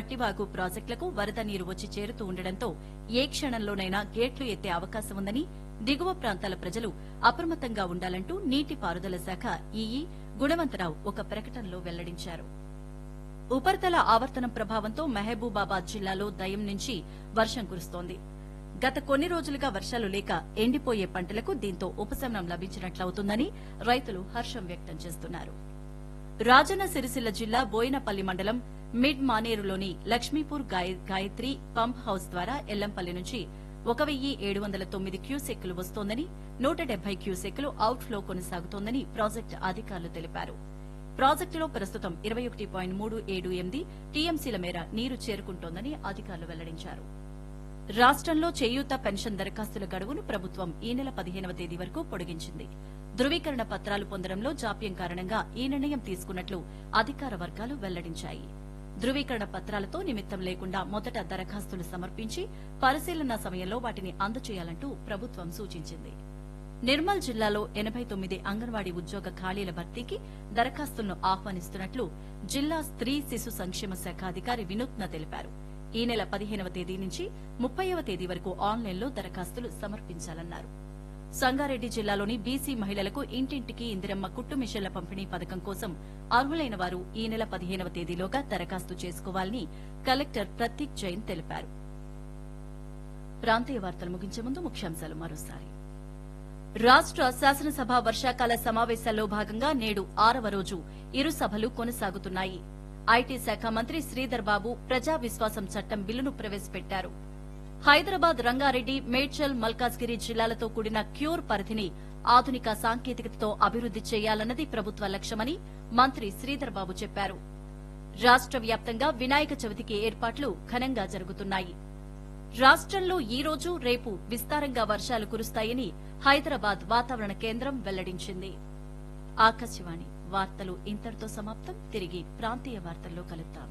పట్టివాగు ప్రాజెక్టులకు వరద నీరు వచ్చి చేరుతూ ఉండడంతో ఏ క్షణంలోనైనా గేట్లు ఎత్తే అవకాశం ఉందని దిగువ ప్రాంతాల ప్రజలు అప్రమత్తంగా ఉండాలంటూ నీటిపారుదల శాఖ ఈఈ గుణవంతరావు ఒక ప్రకటనలో వెల్లడించారు ఉపరితల ఆవర్తనం ప్రభావంతో మహబూబాబాద్ జిల్లాలో దయం నుంచి వర్షం కురుస్తోంది గత కొన్ని రోజులుగా వర్షాలు లేక ఎండిపోయే పంటలకు దీంతో ఉపశమనం లభించినట్లవుతుందని రైతులు హర్షం వ్యక్తం చేస్తున్నారు రాజన్న సిరిసిల్ల జిల్లా బోయినపల్లి మండలం మిడ్ మానేరులోని లక్ష్మీపూర్ గాయ- గాయత్రి పంప్ హౌస్ ద్వారా ఎల్లంపల్లి నుంచి ఒక వెయ్యి ఏడు వందల తొమ్మిది క్యూసెక్కులు వస్తోందని నూట డెబ్బై క్యూసెక్కులు అవుట్ఫ్లో కొనసాగుతోందని ప్రాజెక్టు అధికారులు తెలిపారు ప్రాజెక్టులో ప్రస్తుతం ఇరవై ఒకటి పాయింట్ మూడు ఏడు ఎనిమిది టీఎంసీల మేర నీరు చేరుకుంటోందని అధికారులు వెల్లడించారు రాష్ట్రంలో చేయూత పెన్షన్ దరఖాస్తుల గడువును ప్రభుత్వం ఈ నెల పదిహేనవ తేదీ వరకు పొడిగించింది ధృవీకరణ పత్రాలు పొందడంలో జాప్యం కారణంగా ఈ నిర్ణయం తీసుకున్నట్లు అధికార వర్గాలు వెల్లడించాయి ధృవీకరణ పత్రాలతో నిమిత్తం లేకుండా మొదట దరఖాస్తులు సమర్పించి పరిశీలన సమయంలో వాటిని అందజేయాలంటూ ప్రభుత్వం సూచించింది నిర్మల్ జిల్లాలో ఎనబై తొమ్మిది అంగన్వాడీ ఉద్యోగ ఖాళీల భర్తీకి దరఖాస్తులను ఆహ్వానిస్తున్నట్లు జిల్లా స్త్రీ శిశు సంక్షేమ శాఖ అధికారి వినూత్న తెలిపారు ఈ నెల పదిహేనవ తేదీ నుంచి ముప్పైవ తేదీ వరకు ఆన్లైన్లో దరఖాస్తులు సమర్పించాలన్నారు సంగారెడ్డి జిల్లాలోని బీసీ మహిళలకు ఇంటింటికి ఇందిరమ్మ కుట్టు మిషన్ల పంపిణీ పథకం కోసం అర్హులైన వారు ఈ నెల పదిహేనవ తేదీలోగా దరఖాస్తు చేసుకోవాలని కలెక్టర్ ప్రతీక్ జైన్ తెలిపారు ప్రాంతీయ వార్తలు ముగించే ముందు ముఖ్యాంశాలు మరోసారి రాష్ట్ర శాసనసభ వర్షాకాల సమావేశాల్లో భాగంగా నేడు ఆరవ రోజు ఇరు సభలు కొనసాగుతున్నాయి ఐటీ శాఖ మంత్రి శ్రీధర్ బాబు ప్రజా విశ్వాసం చట్టం బిల్లును ప్రవేశపెట్టారు హైదరాబాద్ రంగారెడ్డి మేడ్చల్ మల్కాజ్గిరి జిల్లాలతో కూడిన క్యూర్ పరిధిని ఆధునిక సాంకేతికతతో అభివృద్ది చేయాలన్నది ప్రభుత్వ లక్ష్యమని మంత్రి శ్రీధర్ బాబు చెప్పారు రాష్ట్ర వ్యాప్తంగా వినాయక చవితికి ఏర్పాట్లు ఘనంగా జరుగుతున్నాయి రాష్ట్రంలో ఈ రోజు రేపు విస్తారంగా వర్షాలు కురుస్తాయని హైదరాబాద్ వాతావరణ కేంద్రం వెల్లడించింది ఆకాశవాణి వార్తలు ఇంతటితో సమాప్తం తిరిగి ప్రాంతీయ వార్తల్లో కలుద్దాం